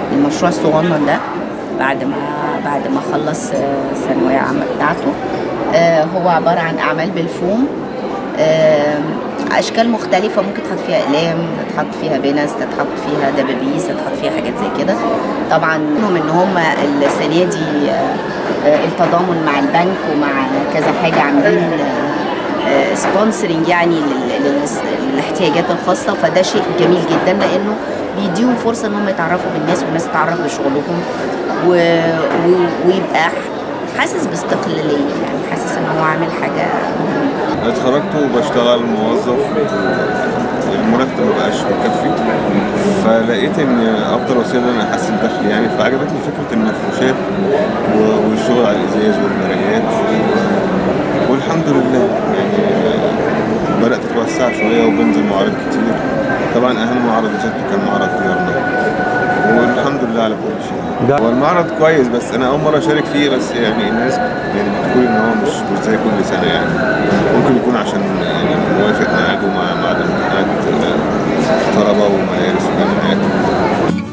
المشروع الصغنن ده بعد ما بعد ما خلص آه، الثانويه عامه بتاعته آه، هو عباره عن اعمال بالفوم آه، اشكال مختلفه ممكن تحط فيها اقلام تحط فيها بنس تتحط فيها دبابيس تتحط فيها حاجات زي كده طبعا منهم ان هم السنه دي آه، آه، التضامن مع البنك ومع كذا حاجه عاملين سبونسرنج يعني لل- لل- للاحتياجات الخاصه فده شيء جميل جدا لانه بيديهم فرصه ان هم يتعرفوا بالناس والناس تتعرف بشغلهم و... و... ويبقى حاسس باستقلاليه يعني حاسس ان هو عامل حاجه مهمه اتخرجت وبشتغل موظف المرتب ما بقاش مكفي فلقيت ان افضل وسيله ان انا احسن دخلي يعني فعجبتني فكره المفروشات و- والشغل على الازاز والمرايات والحمد لله يعني بدات اتوسع شويه وبنزل معارض كتير طبعا اهم معرض وصلت كان معرض فيرنا والحمد لله على كل شيء ده- هو المعرض كويس بس انا اول مره اشارك فيه بس يعني الناس يعني بتقول ان هو مش مش زي كل سنه يعني ممكن يكون عشان يعني موافق ميعاده مع مع الامتحانات آه، طلبه ومدارس وجامعات